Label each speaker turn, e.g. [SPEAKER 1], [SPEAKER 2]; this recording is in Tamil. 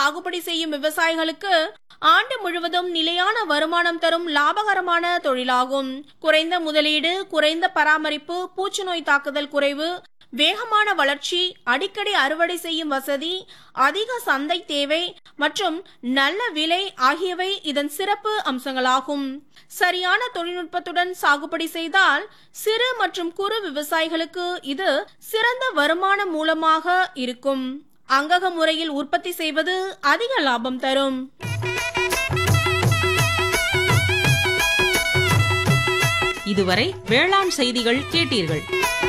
[SPEAKER 1] சாகுபடி செய்யும் விவசாயிகளுக்கு ஆண்டு முழுவதும் நிலையான வருமானம் தரும் லாபகரமான தொழிலாகும் குறைந்த முதலீடு குறைந்த பராமரிப்பு பூச்சிநோய் தாக்குதல் குறைவு வேகமான வளர்ச்சி அடிக்கடி அறுவடை செய்யும் வசதி அதிக சந்தை தேவை மற்றும் நல்ல விலை ஆகியவை இதன் சிறப்பு அம்சங்களாகும் சரியான தொழில்நுட்பத்துடன் சாகுபடி செய்தால் சிறு மற்றும் குறு விவசாயிகளுக்கு இது சிறந்த வருமான மூலமாக இருக்கும் அங்கக முறையில் உற்பத்தி செய்வது அதிக லாபம் தரும்
[SPEAKER 2] இதுவரை வேளாண் செய்திகள் கேட்டீர்கள்